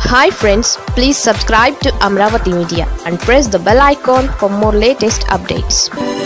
hi friends please subscribe to Amaravati media and press the bell icon for more latest updates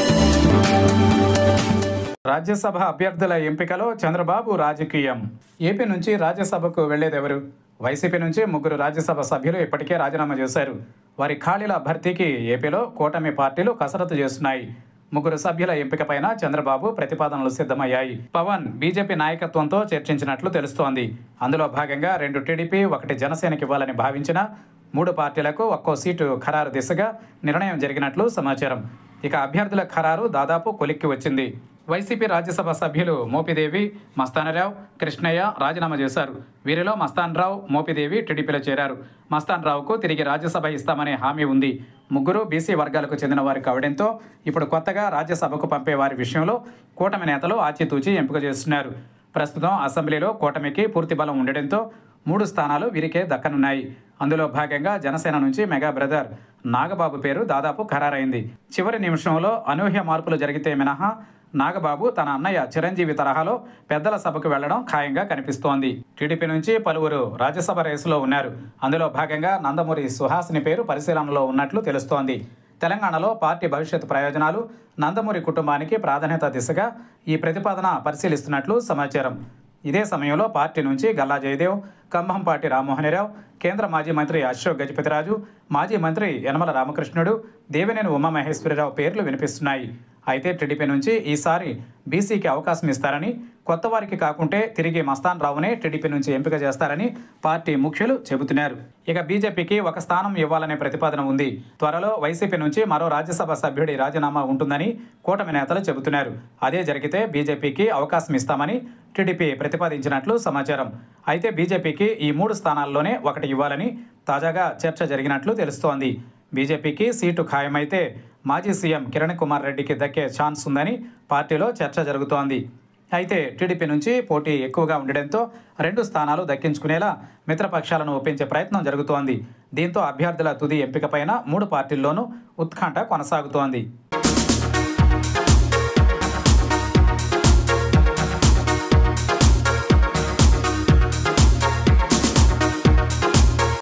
Rajya Sabha అభ్యర్థుల ఎంపికలో చంద్రబాబు రాజకీయం AP నుంచి రాజ్యసభకు వెళ్లేదెవరు YCP నుంచి ముగ్గురు రాజ్యసభ సభ్యులు ఇప్పటికే రాజీనామా చేశారు వారి ఖాళీల భర్తీకి ఏపీలో కూటమి పార్టీలు కసరత్తు చేస్తున్నాయి ముగ్గురు సభ్యుల ఎంపికపైన చంద్రబాబు ప్రతిపాదనలు సిద్ధమయ్యాయి పవన్ బీజేపీ నాయకత్వంతో చర్చించినట్లు తెలుస్తోంది అందులో భాగంగా రెండు టీడీపీ ఒకటి జనసేనకి ఇవ్వాలని భావించిన మూడు పార్టీలకు ఒక్కో సీటు ఖరారు దిశగా నిర్ణయం జరిగినట్లు సమాచారం ఇక అభ్యర్థుల ఖరారు దాదాపు కొలిక్కి వచ్చింది వైసీపీ రాజ్యసభ సభ్యులు మోపిదేవి మస్తానరావు కృష్ణయ్య రాజీనామా చేశారు వీరిలో మస్తాన్రావు మోపిదేవి టీడీపీలో చేరారు మస్తాన్రావుకు తిరిగి రాజ్యసభ ఇస్తామనే హామీ ఉంది ముగ్గురు బీసీ వర్గాలకు చెందిన వారు కావడంతో ఇప్పుడు కొత్తగా రాజ్యసభకు పంపే వారి విషయంలో కూటమి నేతలు ఆచితూచి ఎంపిక చేస్తున్నారు ప్రస్తుతం అసెంబ్లీలో కూటమికి పూర్తి బలం ఉండడంతో మూడు స్థానాలు వీరికే దక్కనున్నాయి అందులో భాగంగా జనసేన నుంచి మెగా బ్రదర్ నాగబాబు పేరు దాదాపు ఖరారైంది చివరి నిమిషంలో అనూహ్య మార్పులు జరిగితే మినహా నాగబాబు తన అన్నయ్య చిరంజీవి తరహాలో పెద్దల సభకు వెళ్లడం ఖాయంగా కనిపిస్తోంది టీడీపీ నుంచి పలువురు రాజ్యసభ రేసులో ఉన్నారు అందులో భాగంగా నందమూరి సుహాసిని పేరు పరిశీలనలో ఉన్నట్లు తెలుస్తోంది తెలంగాణలో పార్టీ భవిష్యత్ ప్రయోజనాలు నందమూరి కుటుంబానికి ప్రాధాన్యత దిశగా ఈ ప్రతిపాదన పరిశీలిస్తున్నట్లు సమాచారం ఇదే సమయంలో పార్టీ నుంచి గల్లా జయదేవ్ కంభంపాటి రామ్మోహనరావు కేంద్ర మాజీ మంత్రి అశోక్ గజపతిరాజు మాజీ మంత్రి యనమల రామకృష్ణుడు దేవినేని ఉమామహేశ్వరరావు పేర్లు వినిపిస్తున్నాయి అయితే టీడీపీ నుంచి ఈసారి బీసీకి అవకాశం ఇస్తారని కొత్త వారికి కాకుంటే తిరిగి మస్తాన్ రావునే టీడీపీ నుంచి ఎంపిక చేస్తారని పార్టీ ముఖ్యులు చెబుతున్నారు ఇక బీజేపీకి ఒక స్థానం ఇవ్వాలనే ప్రతిపాదన ఉంది త్వరలో వైసీపీ నుంచి మరో రాజ్యసభ సభ్యుడి రాజీనామా ఉంటుందని కూటమి నేతలు చెబుతున్నారు అదే జరిగితే బీజేపీకి అవకాశం ఇస్తామని టీడీపీ ప్రతిపాదించినట్లు సమాచారం అయితే బీజేపీకి ఈ మూడు స్థానాల్లోనే ఒకటి ఇవ్వాలని తాజాగా చర్చ జరిగినట్లు తెలుస్తోంది బీజేపీకి సీటు ఖాయమైతే మాజీ సీఎం కిరణ్ కుమార్ రెడ్డికి దక్కే ఛాన్స్ ఉందని పార్టీలో చర్చ జరుగుతోంది అయితే టీడీపీ నుంచి పోటీ ఎక్కువగా ఉండడంతో రెండు స్థానాలు దక్కించుకునేలా మిత్రపక్షాలను ఒప్పించే ప్రయత్నం జరుగుతోంది దీంతో అభ్యర్థుల తుది ఎంపికపైన మూడు పార్టీల్లోనూ ఉత్కంఠ కొనసాగుతోంది